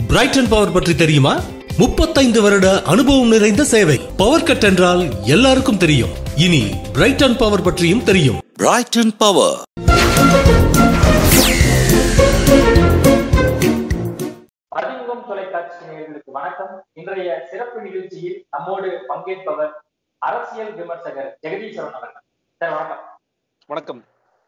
Brayton power பற்றி தெரியுமா முப்பத்தைந்து வருட அனுபவம் நிறைந்த சேவை பவர் கட் என்றால் எல்லாருக்கும் தெரியும் இனி பிரைட்டன் பவர் பற்றியும் தெரியும் Brighton Power. அறிமுகம் தொலைக்காட்சி நேயர்களுக்கு வணக்கம் இன்றைய சிறப்பு நிகழ்ச்சியில் நம்மோடு பங்கேற்பவர் அரசியல் விமர்சகர் ஜெகதீஸ்வரன் அவர்கள் சார் வணக்கம் வணக்கம்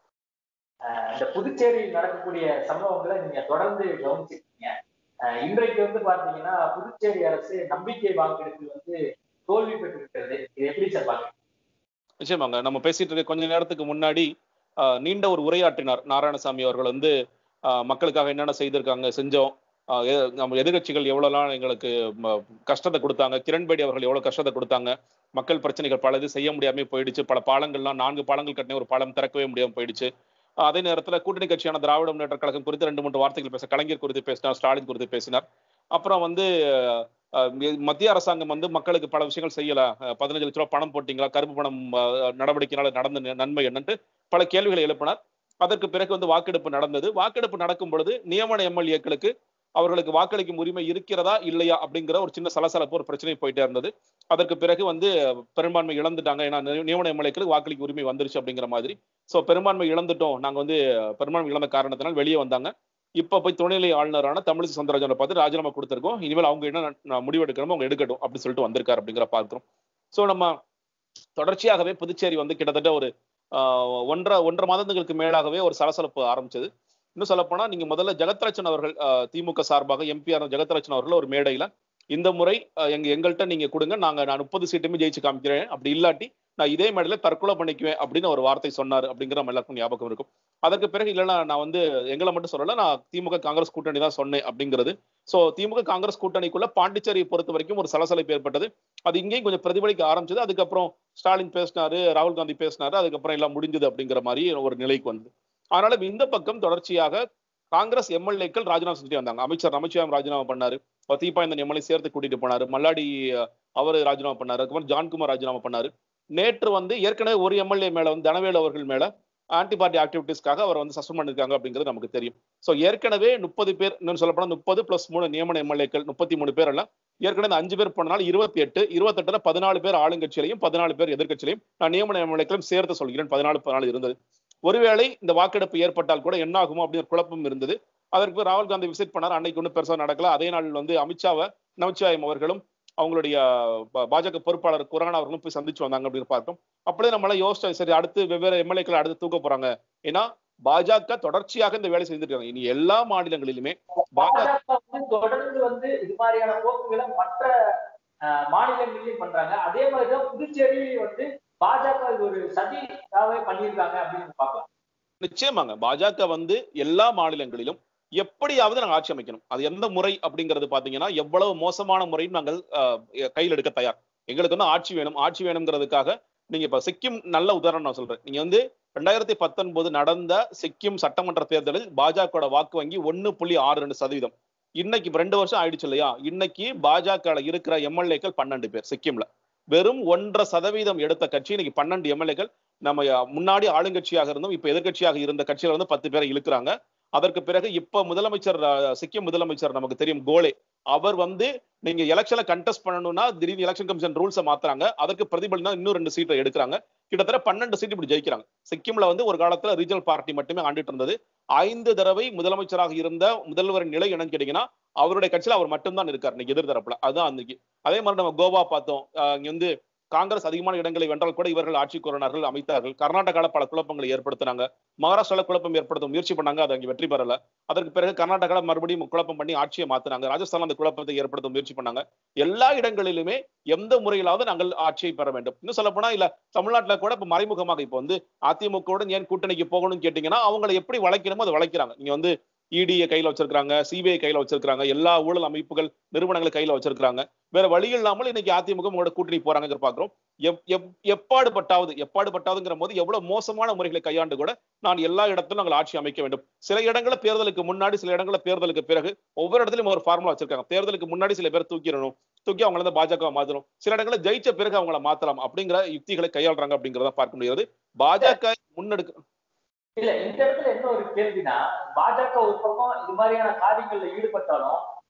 அஹ் இந்த புதுச்சேரியில் நடக்கக்கூடிய சம்பவங்களை நீங்க தொடர்ந்து கவனிச்சிருக்கீங்க அஹ் இன்றைக்கு வந்து பாத்தீங்கன்னா புதுச்சேரி அரசு நம்பிக்கை வாக்கெடுப்பில் வந்து தோல்வி பெற்றிருக்கிறது இது எப்படி சார் பாக்குறீங்க நிச்சயமாங்க நம்ம பேசிட்டு இருக்க கொஞ்ச நேரத்துக்கு முன்னாடி ஆஹ், நீண்ட ஒரு உரையாற்றினார் நாராயணசாமி அவர்கள் வந்து ஆஹ், மக்களுக்காக என்னென்ன செய்திருக்காங்க செஞ்சோம் ஆஹ், எ- நம்ம எதிர்கட்சிகள் எவ்வளவுலாம் எங்களுக்கு ம, கஷ்டத்தை கொடுத்தாங்க கிரண்பேடி அவர்கள் எவ்வளவு கஷ்டத்தை கொடுத்தாங்க மக்கள் பிரச்சனைகள் பல இது செய்ய முடியாம போயிடுச்சு பல பாலங்கள்லாம் நான்கு பாலங்கள் கட்டின ஒரு பாலம் திறக்கவே முடியாம போயிடுச்சு ஆஹ், அதே நேரத்துல கூட்டணி கட்சியான திராவிட முன்னேற்ற கழகம் குறித்து ரெண்டு மூன்று வார்த்தைகள் பேச கலைஞர் குறித்து பேசினார் ஸ்டாலின் குறித்து பேசினார் அப்புறம் வந்து ஆஹ், மத்திய அரசாங்கம் வந்து மக்களுக்கு பல விஷயங்கள் செய்யல ஆஹ், பதினஞ்சு லட்ச ரூபாய் பணம் போட்டீங்களா கருப்பு பணம் ஆஹ், நடவடிக்கையினால நடந்த ந- நன்மை என்னன்ட்டு பல கேள்விகளை எழுப்பினார் அதற்கு பிறகு வந்து வாக்கெடுப்பு நடந்தது வாக்கெடுப்பு நடக்கும் பொழுது நியமன எம்எல்ஏக்களுக்கு அவர்களுக்கு வாக்களிக்கும் உரிமை இருக்கிறதா இல்லையா அப்படிங்கிற ஒரு சின்ன சலசலப்பு ஒரு பிரச்சனை போயிட்டே இருந்தது அதற்கு பிறகு வந்து பெரும்பான்மை இழந்துட்டாங்க ஏன்னா நி- நியமன எம்எல்ஏக்களுக்கு வாக்களிக்க உரிமை வந்துருச்சு அப்படிங்கிற மாதிரி ஸோ பெரும்பான்மை இழந்துட்டோம் நாங்க வந்து பெரும்பான்மை இழந்த காரணத்தினால் வெளியே வந்தாங்க இப்ப போய் துணைநிலை ஆளுநரான தமிழிசை சவுந்தரராஜனை பார்த்து ராஜினாமா கொடுத்திருக்கோம் இனிமேல் அவங்க என்ன ந- முடிவு எடுக்கணுமோ அவங்க எடுக்கட்டும் அப்படின்னு சொல்லிட்டு வந்திருக்காரு அப்படிங்கிற பார்க்கிறோம் ஸோ நம்ம தொடர்ச்சியாகவே புதுச்சேரி வந்து கிட்டத்தட்ட ஒரு ஆஹ், ஒன்றரை ஒன்றரை மாதங்களுக்கு மேலாகவே ஒரு சலசலப்பு ஆரம்பிச்சது இன்னும் சொல்லப்போனா நீங்க முதல்ல ஜெகத்ரட்சன் அவர்கள் ஆஹ், திமுக சார்பாக எம்பிஆர் ஜெகத்ரட்சன் அவர்கள் ஒரு மேடையில இந்த முறை ஆஹ், எங்க எங்கள்கிட்ட நீங்க கொடுங்க நாங்க நான் முப்பது சீட்டுமே ஜெயிச்சு காமிக்கிறேன் அப்படி இல்லாட்டி நான் இதே மேடையில தற்கொலை பண்ணிக்குவேன் அப்படின்னு ஒரு வார்த்தை சொன்னார் அப்படிங்கிற நம்ம எல்லாருக்கும் ஞாபகம் இருக்கும் அதற்கு பிறகு இல்லைன்னா நான் வந்து எங்களை மட்டும் சொல்லல நான் திமுக காங்கிரஸ் கூட்டணி தான் சொன்னேன் அப்படிங்கிறது சோ திமுக காங்கிரஸ் கூட்டணிக்குள்ள பாண்டிச்சேரியை பொறுத்த வரைக்கும் ஒரு சலசலப்பு ஏற்பட்டது அது இங்கேயும் கொஞ்சம் பிரதிபலிக்க ஆரம்பிச்சது அதுக்கப்புறம் ஸ்டாலின் பேசினாரு ராகுல் காந்தி பேசினாரு அதுக்கப்புறம் எல்லாம் முடிஞ்சது அப்படிங்கிற மாதிரி ஒரு நிலைக்கு வந்தது அதனால இந்த பக்கம் தொடர்ச்சியாக காங்கிரஸ் எம்எல்ஏக்கள் ராஜினாமா செஞ்சுட்டு வந்தாங்க அமைச்சர் நமச்சிவாயம் ராஜினாமா பண்ணாரு தீபாயந்தன் எம்எல்ஏ சேர்த்து கூட்டிட்டு போனாரு மல்லாடி அஹ், அவரு ராஜினாமா பண்ணாரு அதுக்கப்புறம் ஜான்குமார் ராஜினாமா பண்ணாரு நேற்று வந்து ஏற்கனவே ஒரு எம்எல்ஏ மேல வந்து தனவேலு அவர்கள் மேல ஆன்டி பார்ட்டி ஆக்டிவிட்டிஸ்க்காக அவர் வந்து சஸ்பெண்ட் பண்ணிருக்காங்க அப்படிங்கிறது நமக்கு தெரியும் சோ ஏற்கனவே முப்பது பேர் இன்னும் சொல்ல போனா முப்பது பிளஸ் மூணு நியமன எம்எல்ஏக்கள் முப்பத்தி மூணு பேர் எல்லாம் ஏற்கனவே இந்த அஞ்சு பேர் போனனால இருபத்தி எட்டு இருபத்தெட்டுல பதினாலு பேர் ஆளுங்கட்சியிலையும் பதினாலு பேர் எதிர்க்கட்சியிலையும் நான் நியமன எம்எல்ஏக்களும் சேர்த்து சொல்கிறேன் பதினாலு பதினாலு இருந்தது ஒருவேளை இந்த வாக்கெடுப்பு ஏற்பட்டால் கூட என்ன ஆகுமோ அப்படின்னு ஒரு குழப்பம் இருந்தது அதற்கு பிறகு ராகுல் காந்தி விசிட் பண்ணார் அன்னைக்கு ஒன்றும் பெருசா நடக்கல அதே நாள் வந்து அமித்ஷாவை நமச்சிவாயம் அவர்களும் அவங்களுடைய பா- பாஜக பொறுப்பாளர் குரான் அவர்களும் போய் சந்திச்சு வந்தாங்க அப்படின்னு பார்த்தோம் அப்படியே நம்மளால யோசிச்சோம் சரி அடுத்து வெவ்வேறு எம்எல்ஏக்களை அடுத்து தூக்க போறாங்க ஏன்னா பாஜக தொடர்ச்சியாக இந்த வேலை செஞ்சுட்டு இருக்காங்க இனி எல்லா மாநிலங்களிலுமே பாஜக பாஜக வந்து தொடர்ந்து வந்து இது மாதிரியான போக்குகளை மற்ற அஹ், மாநிலங்களிலும் பண்றாங்க அதே மாதிரிதான் புதுச்சேரியிலும் வந்து பாஜக இது ஒரு சதியாவே பண்ணியிருக்காங்க அப்படின்னு பார்க்கலாம் நிச்சயமாங்க பாஜக வந்து எல்லா மாநிலங்களிலும் எப்படியாவது நாங்க ஆட்சி அமைக்கணும் அது எந்த முறை அப்படிங்கிறது பாத்தீங்கன்னா எவ்வளவு மோசமான முறையும் நாங்கள் ஆஹ், கையில் எடுக்க தயார் எங்களுக்கு வந்து ஆட்சி வேணும் ஆட்சி வேணுங்கிறதுக்காக நீங்க இப்ப சிக்கிம் நல்ல உதாரணம் நான் சொல்றேன் நீங்க வந்து ரெண்டாயிரத்தி பத்தொன்பது நடந்த சிக்கிம் சட்டமன்ற தேர்தலில் பாஜக வாக்கு வங்கி ஒன்னு புள்ளி ஆறு ரெண்டு சதவீதம் இன்னைக்கு இப்ப ரெண்டு வருஷம் ஆயிடுச்சு இல்லையா இன்னைக்கு பாஜக இருக்கிற எம்எல்ஏக்கள் பன்னெண்டு பேர் சிக்கிம்ல வெறும் ஒன்றரை சதவீதம் எடுத்த கட்சி இன்னைக்கு பன்னெண்டு எம்எல்ஏக்கள் நம்ம அஹ், முன்னாடி ஆளுங்கட்சியாக இருந்தோம் இப்ப எதிர்க்கட்சியாக இருந்த கட்சியில வந்து பத்து பேரை இழுக்கிறாங்க அதற்கு பிறகு இப்ப முதலமைச்சர் அஹ், சிக்கிம் முதலமைச்சர் நமக்கு தெரியும் கோலே அவர் வந்து நீங்க எலெக்ஷன்ல கண்டெஸ்ட் பண்ணணும்னா திடீர்னு எலெக்ஷன் கமிஷன் ரூல்ஸை மாத்துறாங்க அதற்கு பிரதிபலினா இன்னும் ரெண்டு சீட்டை எடுக்கிறாங்க கிட்டத்தட்ட பன்னெண்டு சீட் இப்படி ஜெயிக்கிறாங்க சிக்கிம்ல வந்து ஒரு காலத்துல ரீஜனல் பார்ட்டி மட்டுமே ஆண்டுட்டு இருந்தது ஐந்து தடவை முதலமைச்சராக இருந்த முதல்வரின் நிலை என்னன்னு கேட்டீங்கன்னா அவருடைய கட்சியில அவர் மட்டும்தான் இருக்கார் இன்னைக்கு எதிர்த்தரப்புல அதுதான் அன்னைக்கு அதே மாதிரி நம்ம கோவா பார்த்தோம் அஹ் இங்க வந்து காங்கிரஸ் அதிகமான இடங்களை வென்றால் கூட இவர்கள் ஆட்சி கோரினார்கள் அமைத்தார்கள் கர்நாடகால பல குழப்பங்களை ஏற்படுத்தினாங்க மகாராஷ்டிரால குழப்பம் ஏற்படுத்த முயற்சி பண்ணாங்க அது அங்க வெற்றி பெறல அதற்கு பிறகு கர்நாடகால மறுபடியும் குழப்பம் பண்ணி ஆட்சியை மாத்தினாங்க ராஜஸ்தான்ல அந்த குழப்பத்தை ஏற்படுத்த முயற்சி பண்ணாங்க எல்லா இடங்களிலுமே எந்த முறையிலாவது நாங்கள் ஆட்சியை பெற வேண்டும் இன்னும் சொல்ல போனா இல்ல தமிழ்நாட்டுல கூட இப்ப மறைமுகமாக இப்ப வந்து அதிமுகவுடன் ஏன் கூட்டணிக்கு போகணும்னு கேட்டீங்கன்னா அவங்களை எப்படி வளைக்கணுமோ அதை வளைக்கிறாங்க நீங்க வந்து இடியை கையில வச்சிருக்காங்க சிபிஐ கையில வச்சிருக்காங்க எல்லா ஊழல் அமைப்புகள் நிறுவனங்களை கையில வச்சிருக்காங்க வேற வழி இல்லாமல் இன்னைக்கு அதிமுக உங்களோட கூட்டணி போறாங்க பாக்குறோம் எப்- எப்- எப்பாடுபட்டாவது எப்பாடுபட்டாதுங்கிற போது எவ்வளவு மோசமான முறைகளை கையாண்டு கூட நான் எல்லா இடத்திலும் நாங்கள் ஆட்சி அமைக்க வேண்டும் சில இடங்கள தேர்தலுக்கு முன்னாடி சில இடங்கள தேர்தலுக்கு பிறகு ஒவ்வொரு இடத்துலயும் ஒரு ஃபார்முலா வச்சிருக்காங்க தேர்தலுக்கு முன்னாடி சில பேர் தூக்கிடணும் தூக்கி அவங்கள வந்து பாஜக மாத்தணும் சில இடங்களில் ஜெயிச்ச பிறகு அவங்கள மாத்தலாம் அப்படிங்கிற யுக்திகளை கையாளுறாங்க அப்படிங்கிறத பார்க்க முடியாது பாஜக முன்னெடுக்க இல்ல இந்த இடத்துல என்ன ஒரு கேள்வினா பாஜக ஒரு பக்கம் இது மாதிரியான காரியங்கள்ல ஈடுபட்டாலும்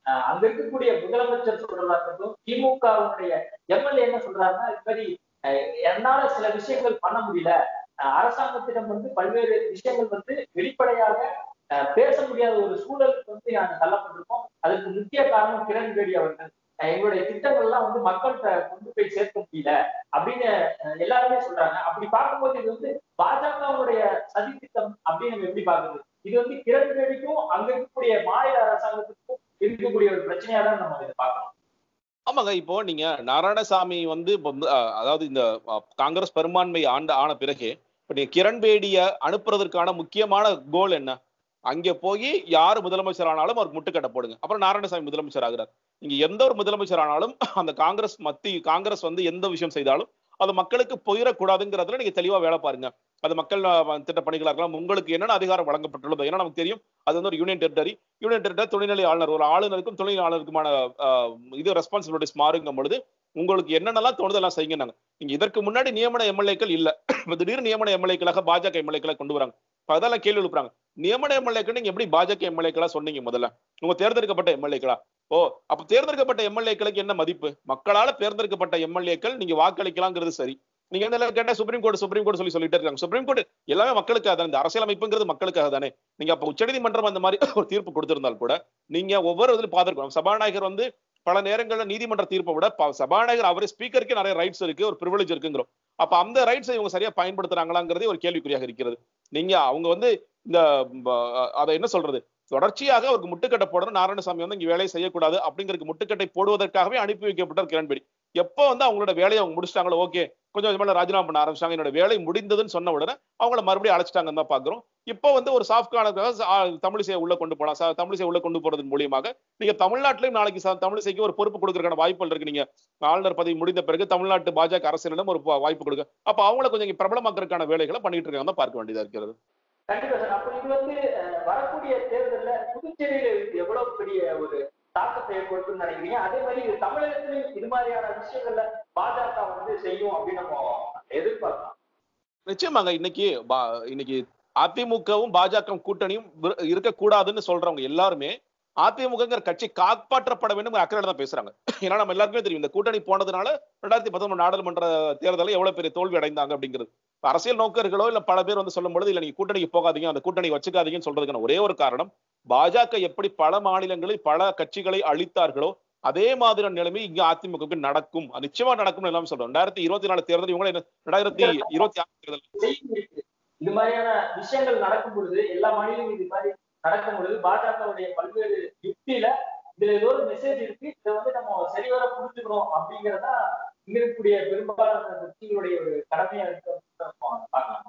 அஹ் அங்க இருக்கக்கூடிய முதலமைச்சர் சொல்றதா இருக்கட்டும் திமுகவுடைய எம்எல்ஏ என்ன சொல்றாருன்னா இது மாதிரி அஹ் என்னால சில விஷயங்கள் பண்ண முடியல அஹ் அரசாங்கத்திடம் வந்து பல்வேறு விஷயங்கள் வந்து வெளிப்படையாக அஹ் பேச முடியாத ஒரு சூழலுக்கு வந்து நாங்க தள்ளப்பட்டிருக்கோம் அதுக்கு முக்கிய காரணம் கிரண் பேடி அவர்கள் அஹ் எங்களுடைய திட்டங்கள்லாம் வந்து மக்கள்கிட்ட கொண்டு போய் சேர்க்க முடியல அப்படின்னு அஹ் எல்லாருமே சொல்றாங்க அப்படி பார்க்கும்போது இது வந்து பாஜகவுடைய சதி திட்டம் அப்படின்னு நம்ம எப்படி பாக்குறது இது வந்து கிரண் பேடிக்கும் அங்க இருக்கக்கூடிய மாநில அரசாங்கத்துக்கும் இருக்கக்கூடிய ஒரு பிரச்சனையா தான் நம்ம இதை பார்க்கணும் ஆமாங்க இப்போ நீங்க நாராயணசாமி வந்து இப்போ வந்து, அஹ், அதாவது இந்த அஹ், காங்கிரஸ் பெரும்பான்மை ஆண்டு ஆன பிறகு இப்ப நீங்க கிரண்பேடிய அனுப்புறதற்கான முக்கியமான கோல் என்ன அங்க போய் யார் முதலமைச்சர் ஆனாலும் அவருக்கு முட்டுக்கட்டை போடுங்க அப்புறம் நாராயணசாமி முதலமைச்சர் ஆகிறார் நீங்க எந்த ஒரு முதலமைச்சர் ஆனாலும் அந்த காங்கிரஸ் மத்தி காங்கிரஸ் வந்து எந்த விஷயம் செய்தாலும் அது மக்களுக்கு போயிடக்கூடாதுங்கிறதுல நீங்க தெளிவா வேலை பாருங்க அது மக்கள் அஹ், திட்ட பணிகளா இருக்கலாம் உங்களுக்கு என்னென்ன அதிகாரம் வழங்கப்பட்டுள்ளதோ ஏன்னா நமக்கு தெரியும் அது வந்து ஒரு யூனியன் டெரிட்டரி யூனியன் டெரிட்டரி துணைநிலை ஆளுநர் ஒரு ஆளுநருக்கும் துணைநிலை ஆளுநருக்குமான அஹ், இது ரெஸ்பான்சிபிலிட்டிஸ் மாறுங்கும் பொழுது உங்களுக்கு என்னென்னலாம் தோணுதெல்லாம் செய்யுங்க நாங்க நீங்க இதற்கு முன்னாடி நியமன எம்எல்ஏக்கள் இல்ல இப்ப திடீர்னு நியமன எம்எல்ஏக்களாக பாஜக எம்எல்ஏக்களை கொண்டு வராங்க இப்ப அதெல்லாம் கேள்வி எழுப்புறாங்க நியமன எம்எல்ஏக்கள் நீங்க எப்படி பாஜக எம்எல்ஏக்களா சொன்னீங்க முதல்ல உங்க தேர்ந்தெடுக்கப்பட்ட எம்எல்ஏக்களா ஓ அப்ப தேர்ந்தெடுக்கப்பட்ட எம்எல்ஏக்களுக்கு என்ன மதிப்பு மக்களால தேர்ந்தெடுக்கப்பட்ட எம்எல்ஏக்கள் நீங்க வாக்களிக்கலாங்கிறது சரி நீங்க என்ன கேட்டா சுப்ரீம் கோர்ட் சுப்ரீம் கோர்ட் சொல்லி சொல்லிட்டே இருக்காங்க சுப்ரீம் கோர்ட் எல்லாமே மக்களுக்காக தானே இந்த அரசியலமைப்புங்கிறது மக்களுக்காக தானே நீங்க அப்ப உச்சநீதிமன்றம் அந்த மாதிரி ஒரு தீர்ப்பு கொடுத்திருந்தால் கூட நீங்க ஒவ்வொரு இதுல பார்த்திருக்கோம் சபாநாயகர் வந்து பல நேரங்கள்ல நீதிமன்ற தீர்ப்பை விட ப- சபாநாயகர் அவரே ஸ்பீக்கருக்கே நிறைய ரைட்ஸ் இருக்கு ஒரு ப்ரிவிலேஜ் இருக்குங்கிறோம் அப்ப அந்த ரைட்ஸை இவங்க சரியா பயன்படுத்துறாங்களாங்கிறதே ஒரு கேள்விக்குறியாக இருக்கிறது நீங்க அவங்க வந்து இந்த ப- அதை என்ன சொல்றது தொடர்ச்சியாக அவருக்கு முட்டுக்கட்டை போடணும் நாராயணசாமி வந்து இங்க வேலையை செய்யக்கூடாது அப்படிங்கிறதுக்கு முட்டுக்கட்டை போடுவதற்காகவே அனுப்பி வைக்கப்பட்டார் கிரண்பேடி எப்போ வந்து அவங்களோட வேலையை அவங்க முடிச்சிட்டாங்களோ ஓகே கொஞ்சம் கொஞ்சமா ராஜினாமா பண்ண ஆரம்பிச்சாங்க என்னோட வேலை முடிந்ததுன்னு சொன்ன உடனே அவங்கள மறுபடியும் அழைச்சிட்டாங்கன்னு தான் பாக்குறோம் இப்போ வந்து ஒரு சாஃப்ட் கார்னருக்காக தமிழிசையை உள்ள கொண்டு போலாம் ச- தமிழிசையை உள்ள கொண்டு போறதன் மூலியமாக நீங்க தமிழ்நாட்டிலையும் நாளைக்கு ச- தமிழிசைக்கு ஒரு பொறுப்பு கொடுக்கறதுக்கான வாய்ப்புகள் இருக்கு நீங்க ஆளுநர் பதவி முடிந்த பிறகு தமிழ்நாட்டு பாஜக அரசியலிடம் ஒரு வா- வாய்ப்பு கொடுக்க அப்ப அவங்கள கொஞ்சம் இங்க பிரபலமாக்குறதுக்கான வேலைகளை பண்ணிட்டு இருக்காங்க தான் பார்க்க வேண்டியதா இருக்கிறது கண்டிப்பா சார் அப்ப இது வந்து அஹ், வரக்கூடிய தேர்தல்ல புதுச்சேரியில இது எவ்வளவு பெரிய ஒரு தாக்கத்தை ஏற்படுத்தும்னு நினைக்கிறீங்க அதே மாதிரி இது தமிழகத்திலும் இது மாதிரியான விஷயங்கள்ல பாஜக வந்து செய்யும் அப்படின்னு நம்ம எதிர்பார்க்கலாம் நிச்சயமாங்க இன்னைக்கு பா- இன்னைக்கு அதிமுகவும் பாஜக கூட்டணியும் விரு- இருக்கக்கூடாதுன்னு சொல்றவங்க எல்லாருமே அதிமுகங்கிற கட்சி காப்பாற்றப்பட வேண்டும் அக்கறையில தான் பேசுறாங்க ஏன்னா நம்ம எல்லாருக்குமே தெரியும் இந்த கூட்டணி போனதுனால ரெண்டாயிரத்தி பத்தொன்பது நாடாளுமன்ற தேர்தலில் எவ்வளவு பெரிய தோல்வி அடைந்தாங்க அப்படிங்கிறது இப்ப அரசியல் நோக்கர்களோ இல்ல பல பேர் வந்து சொல்லும் பொழுது இல்ல நீங்க கூட்டணிக்கு போகாதீங்க அந்த கூட்டணி வச்சுக்காதீங்கன்னு சொல்றதுக்கான ஒரே ஒரு காரணம் பாஜக எப்படி பல மாநிலங்களில் பல கட்சிகளை அழித்தார்களோ அதே மாதிரியான நிலைமை இங்க அதிமுகவுக்கு நடக்கும் அது நிச்சயமா நடக்கும் எல்லாமே சொல்றோம் ரெண்டாயிரத்தி இருபத்தி நாலு தேர்தல் இவங்க என்ன ரெண்டாயிரத்தி இருபத்தி ஆறு தேர்தல் செய்தி இருக்கு இது மாதிரியான விஷயங்கள் நடக்கும் பொழுது எல்லா மாநிலங்களும் இது மாதிரி நடக்கும் பொழுது பாஜகவுடைய பல்வேறு யுக்தியில இதுல ஏதோ ஒரு மெசேஜ் இருக்கு இதை வந்து நம்ம சரிவர புரிஞ்சுக்கணும் அப்படிங்கறதா இங்க இருக்கக்கூடிய பெரும்பாலான கட்சிகளுடைய ஒரு கடமையா இருக்கு அப்படின்னு நம்ம பார்க்கலாம்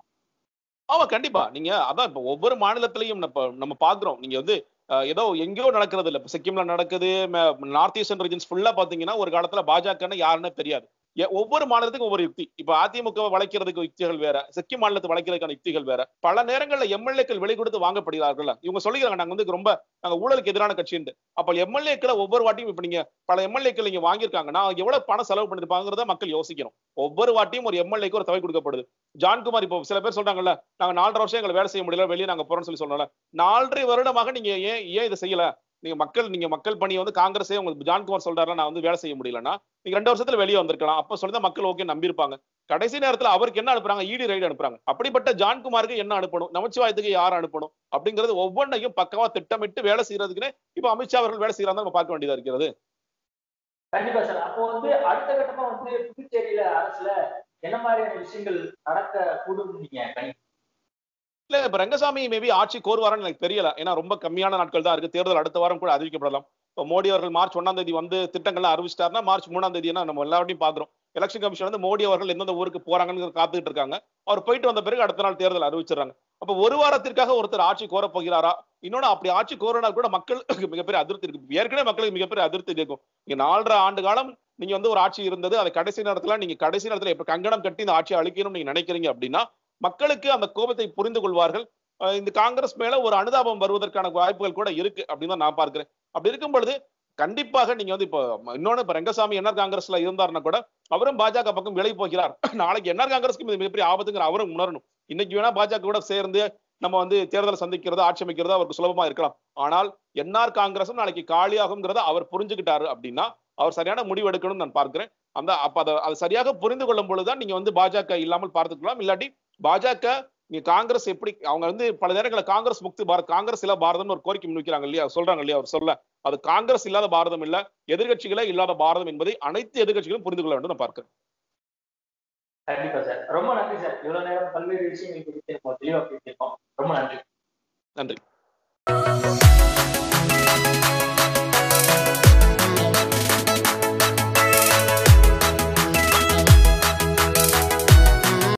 ஆமா கண்டிப்பா நீங்க அதான் இப்ப ஒவ்வொரு மாநிலத்திலையும் நம்ம நம்ம பாக்குறோம் நீங்க வந்து அஹ், ஏதோ எங்கேயோ நடக்கிறது இல்ல இப்ப சிக்கிம்ல நடக்குது நார்த் ஈஸ்டர்ன் ரீஜன்ஸ் ஃபுல்லா பாத்தீங்கன்னா ஒரு காலத்துல பாஜகன்னு யாருன்னு தெரியாது எ- ஒவ்வொரு மாநிலத்துக்கும் ஒவ்வொரு யுக்தி இப்ப அதிமுக வளைக்கிறதுக்கு யுக்திகள் வேற சிக்கிம் மாநிலத்தை வளைக்கிறதுக்கான யுக்திகள் வேற பல நேரங்கள்ல எம்எல்ஏக்கள் வெளி கொடுத்து வாங்கப்படுகிறார்கள் இவங்க சொல்லிக்கிறாங்க நாங்க வந்து ரொம்ப நாங்க ஊழலுக்கு எதிரான கட்சின்னு அப்ப எம்எல்ஏக்களை ஒவ்வொரு வாட்டியும் இப்ப நீங்க பல எம்எல்ஏக்கள் நீங்க வாங்கியிருக்காங்கன்னா எவ்வளவு பணம் செலவு பண்ணிருப்பாங்கிறத மக்கள் யோசிக்கணும் ஒவ்வொரு வாட்டியும் ஒரு எம்எல்ஏக்கு ஒரு தொகை கொடுக்கப்படுது ஜான்குமார் இப்போ சில பேர் சொல்றாங்கல்ல நாங்க நாலரை வருஷம் எங்களை வேலை செய்ய முடியல வெளியே நாங்க போறோம்னு சொல்லி சொல்லல நாலரை வருடமாக நீங்க ஏன் ஏன் இதை செய்யல நீங்க மக்கள் நீங்க மக்கள் பணி வந்து காங்கிரஸே உங்களுக்கு ஜான்குமார் சொல்றாரு நான் வந்து வேலை செய்ய முடியலன்னா நீங்க ரெண்டு வருஷத்துல வெளியே வந்திருக்கலாம் அப்ப சொல்லி தான் மக்கள் ஓகே நம்பியிருப்பாங்க கடைசி நேரத்துல அவருக்கு என்ன அனுப்புறாங்க இடி ரைடு அனுப்புறாங்க அப்படிப்பட்ட ஜான்குமாருக்கு என்ன அனுப்பணும் நமச்சிவாயத்துக்கு யார் அனுப்பணும் அப்படிங்கிறது ஒவ்வொன்றையும் பக்கவா திட்டமிட்டு வேலை செய்யறதுக்குன்னு இப்ப அமித்ஷா அவர்கள் வேலை செய்யறாங்க நம்ம பார்க்க வேண்டியதா இருக்கிறது கண்டிப்பா சார் அப்போ வந்து அடுத்த கட்டமா வந்து புதுச்சேரியில அரசுல என்ன மாதிரியான விஷயங்கள் நடக்க கூடும் நீங்க கணி இல்ல இப்ப ரங்கசாமி மேபி ஆட்சி கோருவாரான்னு எனக்கு தெரியல ஏன்னா ரொம்ப கம்மியான நாட்கள் தான் இருக்கு தேர்தல் அடுத்த வாரம் கூட அறிவிக்கப்படலாம் இப்போ மோடி அவர்கள் மார்ச் ஒன்னாம் தேதி வந்து திட்டங்கள்லாம் அறிவிச்சிட்டாருன்னா மார்ச் மூணாம் தேதினா நம்ம எல்லாத்தையும் பாக்குறோம் எலெக்ஷன் கமிஷன் வந்து மோடி அவர்கள் எந்தெந்த ஊருக்கு போறாங்கன்னு காத்துக்கிட்டு இருக்காங்க அவர் போயிட்டு வந்த பிறகு அடுத்த நாள் தேர்தல் அறிவிச்சிடறாங்க அப்ப ஒரு வாரத்திற்காக ஒருத்தர் ஆட்சி கோர போகிறாரா இன்னொன்னு அப்படி ஆட்சி கோரினா கூட மக்களுக்கு மிகப்பெரிய அதிருப்தி இருக்கு ஏற்கனவே மக்களுக்கு மிகப்பெரிய அதிருப்தி இருக்கும் நீங்க நாலரை ஆண்டு காலம் நீங்க வந்து ஒரு ஆட்சி இருந்தது அது கடைசி நேரத்துல நீங்க கடைசி நேரத்துல இப்ப கங்கணம் கட்டி இந்த ஆட்சியை அழிக்கணும்னு நீங்க நினைக்கிறீங்க அப்படின்னா மக்களுக்கு அந்த கோபத்தை புரிந்து கொள்வார்கள் அஹ் இந்த காங்கிரஸ் மேல ஒரு அனுதாபம் வருவதற்கான வாய்ப்புகள் கூட இருக்கு அப்படின்னு தான் நான் பார்க்கிறேன் அப்படி இருக்கும் பொழுது கண்டிப்பாக நீங்க வந்து இப்போ இன்னொன்னு இப்ப ரங்கசாமி என்ஆர் காங்கிரஸ்ல இருந்தாருன்னா கூட அவரும் பாஜக பக்கம் விலை போகிறார் நாளைக்கு என்ஆர் காங்கிரஸ்க்கு இது மிகப்பெரிய ஆபத்துங்கிற அவரும் உணரணும் இன்னைக்கு வேணா பாஜக கூட சேர்ந்து நம்ம வந்து தேர்தலை சந்திக்கிறதா ஆட்சி அமைக்கிறதா அவருக்கு சுலபமா இருக்கலாம் ஆனால் என்ஆர் காங்கிரஸும் நாளைக்கு காலியாகுங்கிறத அவர் புரிஞ்சுக்கிட்டாரு அப்படின்னா அவர் சரியான முடிவு எடுக்கணும்னு நான் பார்க்கிறேன் அந்த அப்ப அதை அதை சரியாக புரிந்து கொள்ளும் பொழுதுதான் நீங்க வந்து பாஜக இல்லாமல் பார்த்துக்கலாம் இல்லாட்டி பாஜக நீங்க காங்கிரஸ் எப்படி அவங்க வந்து பல நேரங்களில் காங்கிரஸ் முக்தி பாரத் காங்கிரஸ் இல்ல பாரதம்னு ஒரு கோரிக்கை முன்வைக்கிறாங்க இல்லையா சொல்றாங்க இல்லையா அவர் சொல்ல அது காங்கிரஸ் இல்லாத பாரதம் இல்ல எதிர்கட்சிகளே இல்லாத பாரதம் என்பதை அனைத்து எதிர்கட்சிகளும் புரிந்து கொள்ள வேண்டும் நான் பார்க்கிறேன் கண்டிப்பா சார் ரொம்ப நன்றி சார் இவ்வளவு நேரம் பல்வேறு விஷயங்கள் குறித்து நம்ம தெளிவா பேசியிருக்கோம் ரொம்ப நன்றி நன்றி